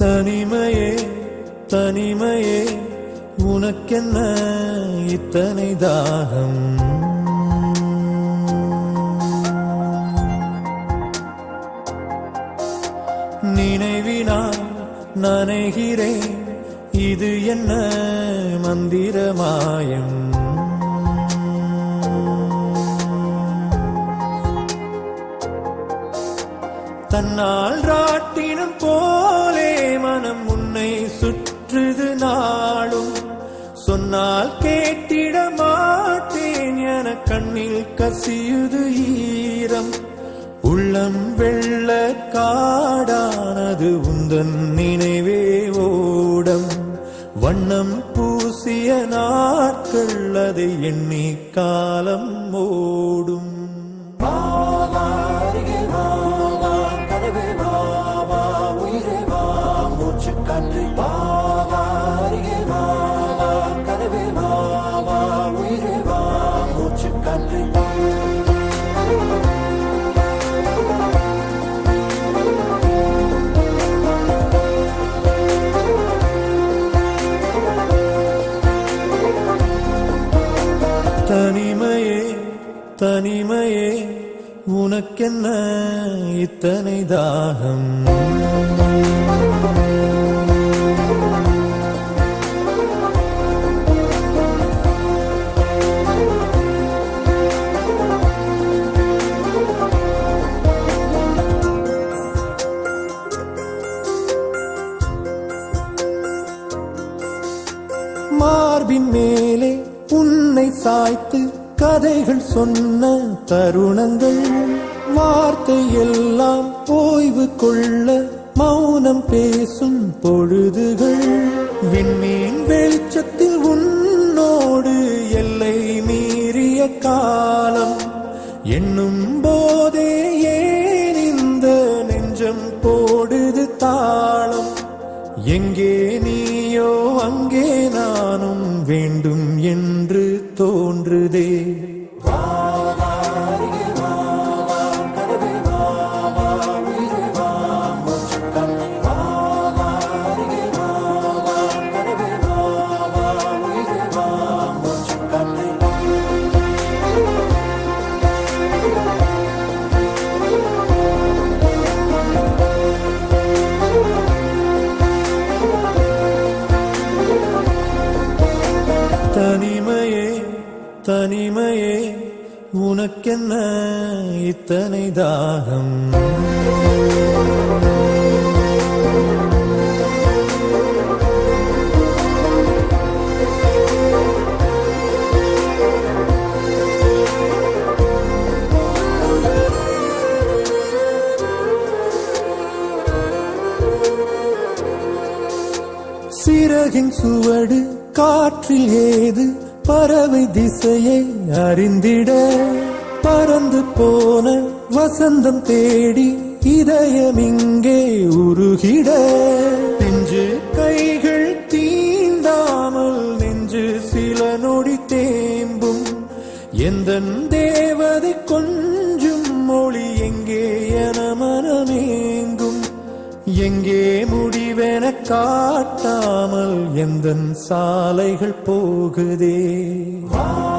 தனிமையே தனிமையே உனக்கென்ன இத்தனை தாகம் நினைவினால் நனைகிறேன் இது என்ன மந்திர மாயம் தன்னால் ராட்டினம் போலே மனம் உன்னை சுற்றுது நாளும் சொன்னால் கேட்டிட மாட்டேன் என கண்ணில் கசியுது ஈரம் உள்ளம் வெள்ள காடானது உந்தன் நினைவே ஓடம் வண்ணம் பூசிய நாட்கள் அதை எண்ணி காலம் ஓடும் தனிமையே தனிமையே உனக்கென்ன இத்தனை தாகம் மார்பின் மேலே உன்னை சாய்த்து கதைகள் சொன்ன தருணங்கள் வார்த்தை எல்லாம் ஓய்வு கொள்ள மௌனம் பேசும் பொழுதுகள் விண்மீன் வெளிச்சத்தில் உன்னோடு எல்லை மீறிய காலம் எண்ணும் போதே ஏன் இந்த நெஞ்சம் போடுது தாளம் எங்கே நீயோ அங்கே நானும் வேண்டும் என்று தோன்றுதே தனிமையே தனிமையே உனக்கென்ன இத்தனை தாகம் சிறகின் சுவடு காற்றில் ஏது பறவை திசையை அறிந்திட பறந்து போன வசந்தம் தேடி இதயம் இங்கே உருகிட நெஞ்சு கைகள் தீண்டாமல் நெஞ்சு சில நொடி தேம்பும் எந்த தேவதை கொஞ்சும் மொழி எங்கே என மனமேங்கும் எங்கே முடிவென காட்டாமல் எந்த சாலைகள் போகுதே